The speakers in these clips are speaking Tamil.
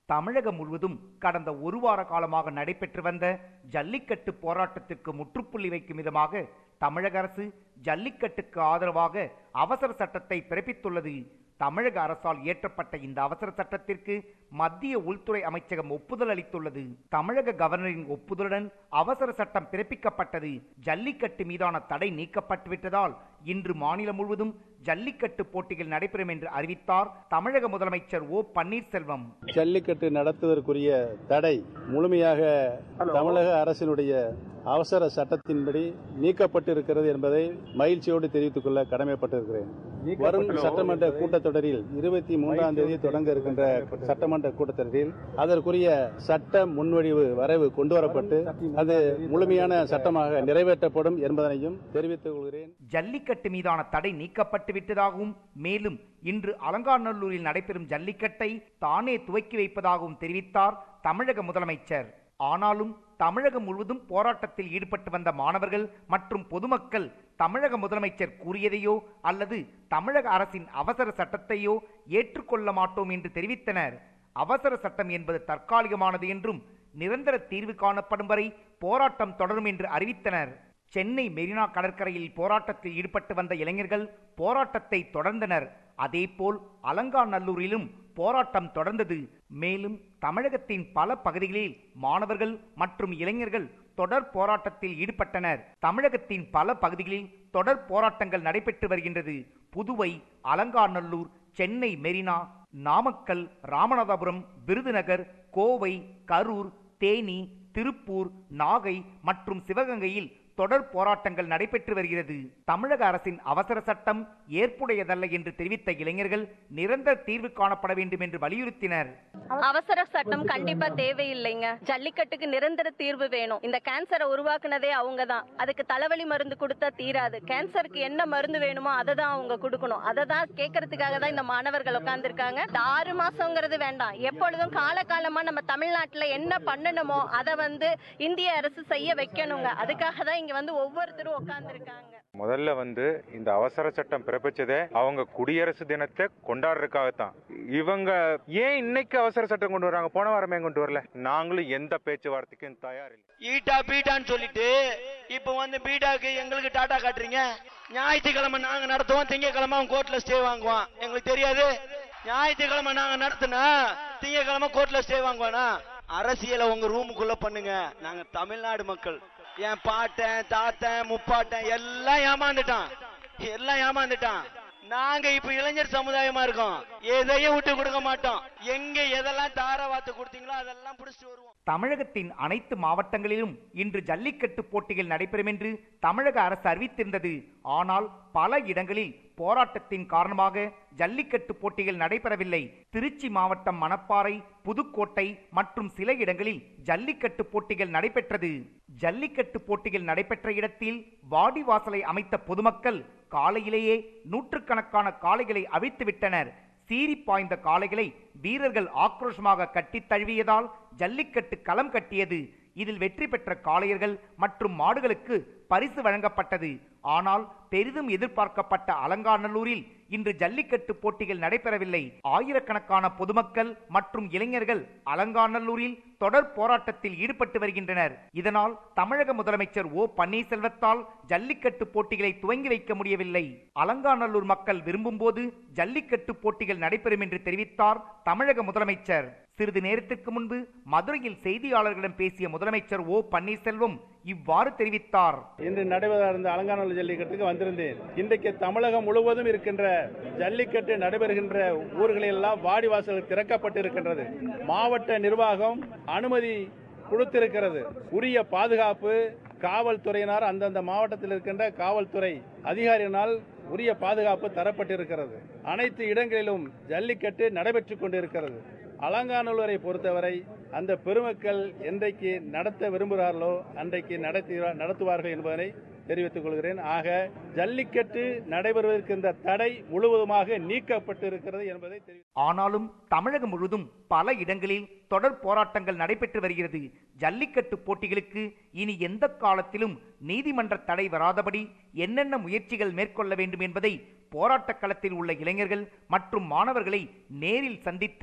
தமிழகம் முழுவதும் கடந்த ஒரு வார காலமாக நடைபெற்று வந்த ஜல்லிக்கட்டு போராட்டத்திற்கு முற்றுப்புள்ளி வைக்கும் விதமாக தமிழக அரசு ஜல்லிக்கட்டுக்கு ஆதரவாக அவசர சட்டத்தை பிறப்பித்துள்ளது தமிழக அரசால் இயற்றப்பட்ட இந்த அவசர சட்டத்திற்கு மத்திய உள்துறை அமைச்சகம் ஒப்புதல் அளித்துள்ளது தமிழக கவர்னரின் ஒப்புதலுடன் அவசர சட்டம் பிறப்பிக்கப்பட்டது ஜல்லிக்கட்டு மீதான தடை நீக்கப்பட்டுவிட்டதால் இன்று மாநிலம் முழுவதும் ஜல்லிக்கட்டு போட்டிகள் நடைபெறும் என்று அறிவித்தார் தமிழக முதலமைச்சர் ஓ பன்னீர்செல்வம் ஜல்லிக்கட்டு நடத்துவதற்குரிய தடை முழுமையாக தமிழக அரசினுடைய அவசர சட்டத்தின்படி நீக்கப்பட்டிருக்கிறது என்பதை மகிழ்ச்சியோடு தெரிவித்துக் கொள்ள கடமைப்பட்டிருக்கிறேன் வரும் சட்டமன்ற கூட்டத்தொடரில் இருபத்தி மூன்றாம் தேதி தொடங்க இருக்கின்ற சட்டமன்ற கூட்டத்தொடரில் அதற்குரிய சட்ட முன்வடிவு வரைவு கொண்டுவரப்பட்டு அது முழுமையான சட்டமாக நிறைவேற்றப்படும் என்பதனையும் தெரிவித்துக் கொள்கிறேன் ஜல்லிக்கட்டு மீதான தடை நீக்கப்பட்டு விட்டதாகவும் மேலும் இன்று அலங்காநல்லூரில் நடைபெறும் ஜல்லிக்கட்டை தானே துவக்கி வைப்பதாகவும் தெரிவித்தார் தமிழக முதலமைச்சர் ஆனாலும் தமிழகம் முழுவதும் போராட்டத்தில் ஈடுபட்டு வந்த மாணவர்கள் மற்றும் பொதுமக்கள் தமிழக முதலமைச்சர் கூறியதையோ அல்லது தமிழக அரசின் அவசர சட்டத்தையோ ஏற்றுக்கொள்ள மாட்டோம் என்று தெரிவித்தனர் அவசர சட்டம் என்பது தற்காலிகமானது என்றும் நிரந்தர தீர்வு காணப்படும் வரை போராட்டம் தொடரும் என்று அறிவித்தனர் சென்னை மெரினா கடற்கரையில் போராட்டத்தில் ஈடுபட்டு வந்த இளைஞர்கள் போராட்டத்தை தொடர்ந்தனர் அதேபோல் அலங்காநல்லூரிலும் போராட்டம் தொடர்ந்தது மேலும் தமிழகத்தின் பல பகுதிகளில் மாணவர்கள் மற்றும் இளைஞர்கள் தொடர் போராட்டத்தில் ஈடுபட்டனர் தமிழகத்தின் பல பகுதிகளில் தொடர் போராட்டங்கள் நடைபெற்று வருகின்றது புதுவை அலங்காநல்லூர் சென்னை மெரினா நாமக்கல் ராமநாதபுரம் விருதுநகர் கோவை கரூர் தேனி திருப்பூர் நாகை மற்றும் சிவகங்கையில் தொடர் போராட்டங்கள் நடைபெற்று வருகிறது தமிழக அரசின் அவசர சட்டம் ஏற்புடையதல்ல என்று தெரிவித்த இளைஞர்கள் நிரந்தர தீர்வு காணப்பட வேண்டும் என்று வலியுறுத்தினர் அவசர சட்டம் கண்டிப்பா தேவையில்லைங்க ஜல்லிக்கட்டுக்கு நிரந்தர தீர்வு வேணும் இந்த கேன்சரை உருவாக்குனதே அவங்க தான் அதுக்கு தலைவலி மருந்து கொடுத்தா தீராது கேன்சருக்கு என்ன மருந்து வேணுமோ அதை தான் அவங்க கொடுக்கணும் அதை தான் கேட்கறதுக்காக தான் இந்த மாணவர்கள் உட்கார்ந்துருக்காங்க இந்த ஆறு மாசங்கிறது வேண்டாம் எப்பொழுதும் காலகாலமா நம்ம தமிழ்நாட்டுல என்ன பண்ணணுமோ அதை வந்து இந்திய அரசு செய்ய வைக்கணுங்க அதுக்காக தான் இங்க வந்து ஒவ்வொருத்தரும் உட்கார்ந்துருக்காங்க முதல்ல வந்து இந்த அவசர சட்டம் பிறப்பிச்சதே அவங்க குடியரசு தினத்தை கொண்டாடுறதுக்காகத்தான் இவங்க ஏன் இன்னைக்கு அவசர சட்டம் கொண்டு வராங்க போன வாரமே கொண்டு வரல நாங்களும் எந்த பேச்சுவார்த்தைக்கும் தயார் இல்லை ஈட்டா பீட்டான்னு சொல்லிட்டு இப்ப வந்து பீட்டாக்கு எங்களுக்கு டாட்டா காட்டுறீங்க ஞாயிற்றுக்கிழமை நாங்க நடத்துவோம் திங்கக்கிழமை அவன் கோர்ட்ல ஸ்டே வாங்குவான் எங்களுக்கு தெரியாது ஞாயிற்றுக்கிழமை நாங்க நடத்தினா திங்கக்கிழமை கோர்ட்ல ஸ்டே வாங்குவானா அரசியலை உங்க ரூமுக்குள்ள பண்ணுங்க நாங்க தமிழ்நாடு மக்கள் என் பாட்டன் தாத்தன் முப்பாட்டன் எல்லாம் ஏமாந்துட்டான் எல்லாம் ஏமாந்துட்டான் நாங்க இப்ப இளைஞர் சமுதாயமா இருக்கோம் எதையும் விட்டு கொடுக்க மாட்டோம் எங்க எதெல்லாம் தார வாத்து கொடுத்தீங்களோ அதெல்லாம் புடிச்சிட்டு வருவோம் தமிழகத்தின் அனைத்து மாவட்டங்களிலும் இன்று ஜல்லிக்கட்டு போட்டிகள் நடைபெறும் என்று தமிழக அரசு அறிவித்திருந்தது ஆனால் பல இடங்களில் போராட்டத்தின் காரணமாக ஜல்லிக்கட்டு போட்டிகள் நடைபெறவில்லை திருச்சி மாவட்டம் மணப்பாறை புதுக்கோட்டை மற்றும் சில இடங்களில் ஜல்லிக்கட்டு போட்டிகள் நடைபெற்றது ஜல்லிக்கட்டு போட்டிகள் நடைபெற்ற இடத்தில் வாடிவாசலை அமைத்த பொதுமக்கள் காலையிலேயே நூற்றுக்கணக்கான காளைகளை அவிழ்த்து விட்டனர் சீறி பாய்ந்த காளைகளை வீரர்கள் ஆக்ரோஷமாக கட்டித் தழுவியதால் ஜல்லிக்கட்டு களம் கட்டியது இதில் வெற்றி பெற்ற காளையர்கள் மற்றும் மாடுகளுக்கு பரிசு வழங்கப்பட்டது ஆனால் பெரிதும் எதிர்பார்க்கப்பட்ட அலங்காநல்லூரில் இன்று ஜல்லிக்கட்டு போட்டிகள் நடைபெறவில்லை ஆயிரக்கணக்கான பொதுமக்கள் மற்றும் இளைஞர்கள் அலங்காநல்லூரில் தொடர் போராட்டத்தில் ஈடுபட்டு வருகின்றனர் இதனால் தமிழக முதலமைச்சர் ஓ பன்னீர்செல்வத்தால் ஜல்லிக்கட்டு போட்டிகளை துவங்கி வைக்க முடியவில்லை அலங்காநல்லூர் மக்கள் விரும்பும் போது ஜல்லிக்கட்டு போட்டிகள் நடைபெறும் என்று தெரிவித்தார் தமிழக முதலமைச்சர் சிறிது நேரத்திற்கு முன்பு மதுரையில் செய்தியாளர்களிடம் பேசிய முதலமைச்சர் ஓ பன்னீர்செல்வம் இவ்வாறு தெரிவித்தார் இன்று நடைபெற இருந்த அலங்காநல்லூர் ஜல்லிக்கட்டுக்கு வந்திருந்தேன் இன்றைக்கு தமிழகம் முழுவதும் இருக்கின்ற ஜல்லிக்கட்டு நடைபெறுகின்ற ஊர்களிலெல்லாம் வாடிவாசல் திறக்கப்பட்டிருக்கின்றது மாவட்ட நிர்வாகம் அனுமதி கொடுத்திருக்கிறது உரிய பாதுகாப்பு காவல்துறையினர் அந்தந்த மாவட்டத்தில் இருக்கின்ற காவல்துறை அதிகாரியினால் உரிய பாதுகாப்பு தரப்பட்டிருக்கிறது அனைத்து இடங்களிலும் ஜல்லிக்கட்டு நடைபெற்றுக் கொண்டிருக்கிறது அலங்காநல்லூரை பொறுத்தவரை அந்த பெருமக்கள் என்றைக்கு நடத்த விரும்புகிறார்களோ அன்றைக்கு நடத்தி நடத்துவார்கள் என்பதனை தெரிவித்துக் கொள்கிறேன் ஆக ஜல்லிக்கட்டு நடைபெறுவதற்கு இந்த தடை முழுவதுமாக நீக்கப்பட்டிருக்கிறது என்பதை தெரிவி ஆனாலும் தமிழகம் முழுவதும் பல இடங்களில் தொடர் போராட்டங்கள் நடைபெற்று வருகிறது ஜல்லிக்கட்டு போட்டிகளுக்கு இனி எந்த காலத்திலும் நீதிமன்ற தடை வராதபடி என்னென்ன முயற்சிகள் மேற்கொள்ள வேண்டும் என்பதை போராட்டக் களத்தில் உள்ள இளைஞர்கள் மற்றும் மாணவர்களை நேரில் சந்தித்து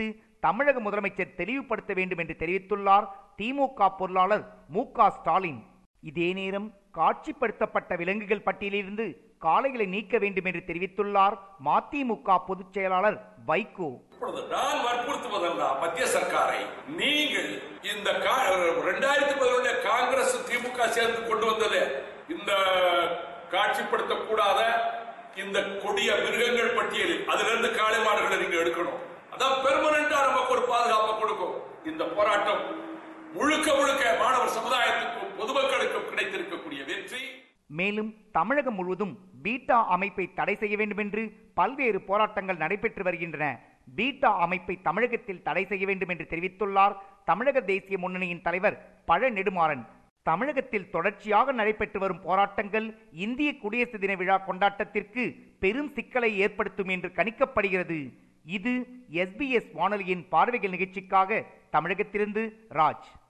தமிழக முதலமைச்சர் தெளிவுபடுத்த வேண்டும் என்று தெரிவித்துள்ளார் திமுக பொருளாளர் மு க ஸ்டாலின் இதே நேரம் காட்சிப்படுத்தப்பட்ட விலங்குகள் பட்டியலிலிருந்து காளைகளை நீக்க வேண்டும் என்று தெரிவித்துள்ளார் மதிமுக பொதுச் செயலாளர் வைகோ இப்பொழுது நான் வற்புறுத்துவதெல்லாம் மத்திய சர்க்காரை நீங்கள் இந்த இரண்டாயிரத்தி பதினொன்னுல காங்கிரஸ் திமுக சேர்ந்து கொண்டு வந்தது இந்த காட்சிப்படுத்தக்கூடாத இந்த கொடிய மிருகங்கள் பட்டியலில் அதுல இருந்து காளை மாடுகளை நீங்க எடுக்கணும் அதான் பெர்மனண்டா நமக்கு ஒரு பாதுகாப்பை கொடுக்கும் இந்த போராட்டம் முழுக்க முழுக்க மாணவர் சமுதாயத்துக்கும் பொதுமக்களுக்கும் கிடைத்திருக்கக்கூடிய வெற்றி மேலும் தமிழகம் முழுவதும் பீட்டா அமைப்பை தடை செய்ய வேண்டும் என்று பல்வேறு போராட்டங்கள் நடைபெற்று வருகின்றன பீட்டா அமைப்பை தமிழகத்தில் தடை செய்ய வேண்டும் என்று தெரிவித்துள்ளார் தமிழக தேசிய முன்னணியின் தலைவர் பழ நெடுமாறன் தமிழகத்தில் தொடர்ச்சியாக நடைபெற்று வரும் போராட்டங்கள் இந்திய குடியரசு தின விழா கொண்டாட்டத்திற்கு பெரும் சிக்கலை ஏற்படுத்தும் என்று கணிக்கப்படுகிறது இது எஸ்பிஎஸ் வானொலியின் பார்வைகள் நிகழ்ச்சிக்காக தமிழகத்திலிருந்து ராஜ்